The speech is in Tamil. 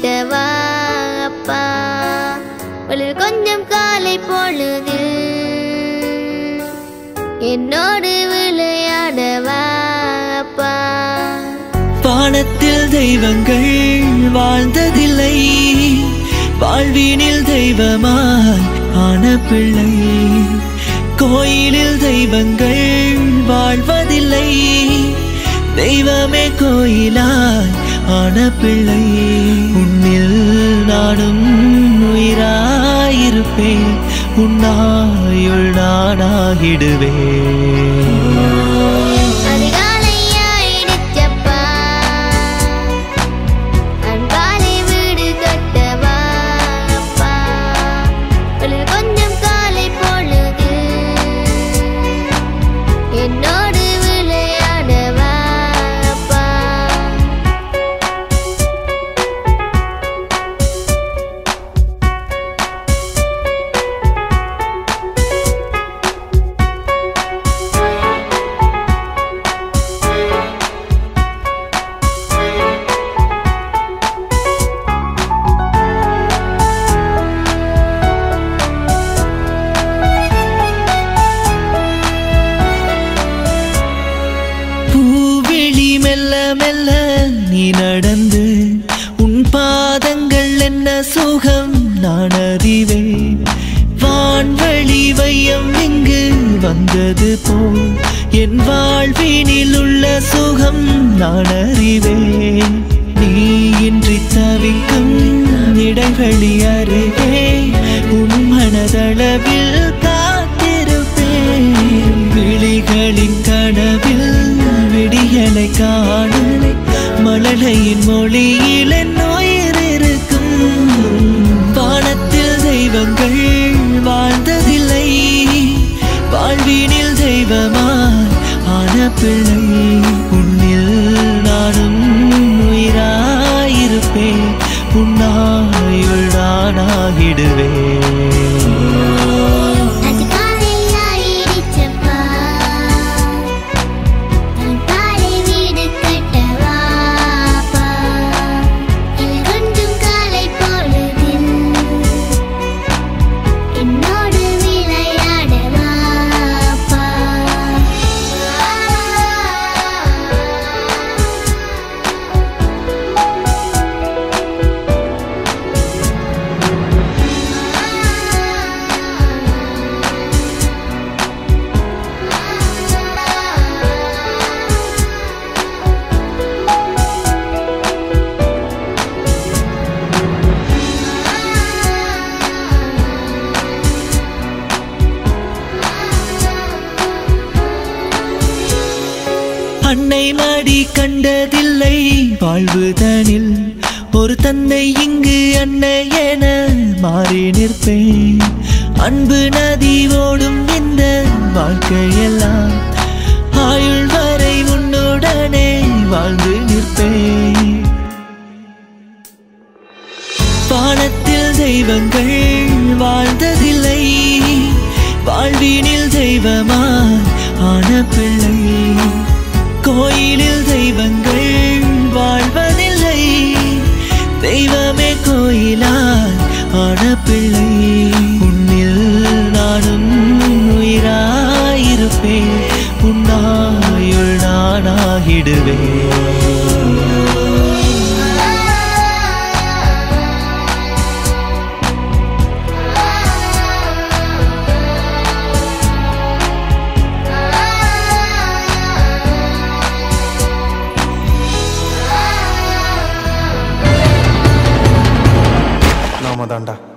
கட்டவா அப்பா ஒளிர் கொஞ்சம் காலை பொழுதில் என்னோடு விளையாடவா அப்பா வானத்தில் தெய்வங்கள் வாழ்ந்ததில்லை வாழ்வினில் தெய்வமாய் ஆன பிள்ளை கோயிலில் தெய்வங்கள் வாழ்வதில்லை தெய்வமே கோயிலாய் ஆன பிள்ளை உன்னில் நானும் உயிராயிருப்பேன் உன்னாயுள் நானாகிடுவேன் அதிகாலை ஆயிடுச்சப்பா அன்பாலே வீடு கட்டவா அப்பா ஒளிர் கொஞ்சம் காலை பொழுது என்னோடு விளையாடவா அப்பா பூவிழி மெல்ல மெல்ல நீ நடந்து உன் பாதங்கள் என்ன சுகம் நான் அறிவேன் வான்வழி வையம் இங்கு வந்தது போல் என் வாழ்வினில் உள்ள சுகம் நான் அறிவேன் நீ இன்றி தவிக்கும் இடைவெளி அருகே உன் மனதளவில் காத்திருப்பேன் விழிகளின் கனவில் விடியலை காணும் மழலையின் மொழியில் என் உயிர் இருக்கும் வானத்தில் தெய்வங்கள் வாழ்ந்ததில்லை வாழ்வினில் தெய்வமாய் ஆன பிள்ளை உன்னில் நானும் உயிராயிருப்பேன் உன்னாயுள் நானாகிடுவேன் அதிகாலை ஆயிடுச்சப்பா அன்பாலே வீடு கட்டவா அப்பா இல் கொஞ்சம் காலை பொழுதில் என்னோடு விளையாடவா அப்பா அன்னை மடி கண்டதில்லை வாழ்வுதனில் ஒரு தந்தை இங்கு அன்னை என மாறி நிற்பேன் அன்பு நதி ஓடும் இந்த வாழ்க்கையெல்லாம் ஆயுள் வரை உன்னுடனே வாழ்ந்து நிற்பேன் வானத்தில் தெய்வங்கள் வாழ்ந்ததில்லை வாழ்வினில் தெய்வமாய் ஆன பிள்ளை கோயிலில் தெய்வங்கள் வாழ்வதில்லை தெய்வமே கோயிலாய் ஆன பிள்ளை உன்னில் நானும் உயிராயிருப்பேன் உன்னாயுள் நானாகிடுவேன் நாம தாண்டா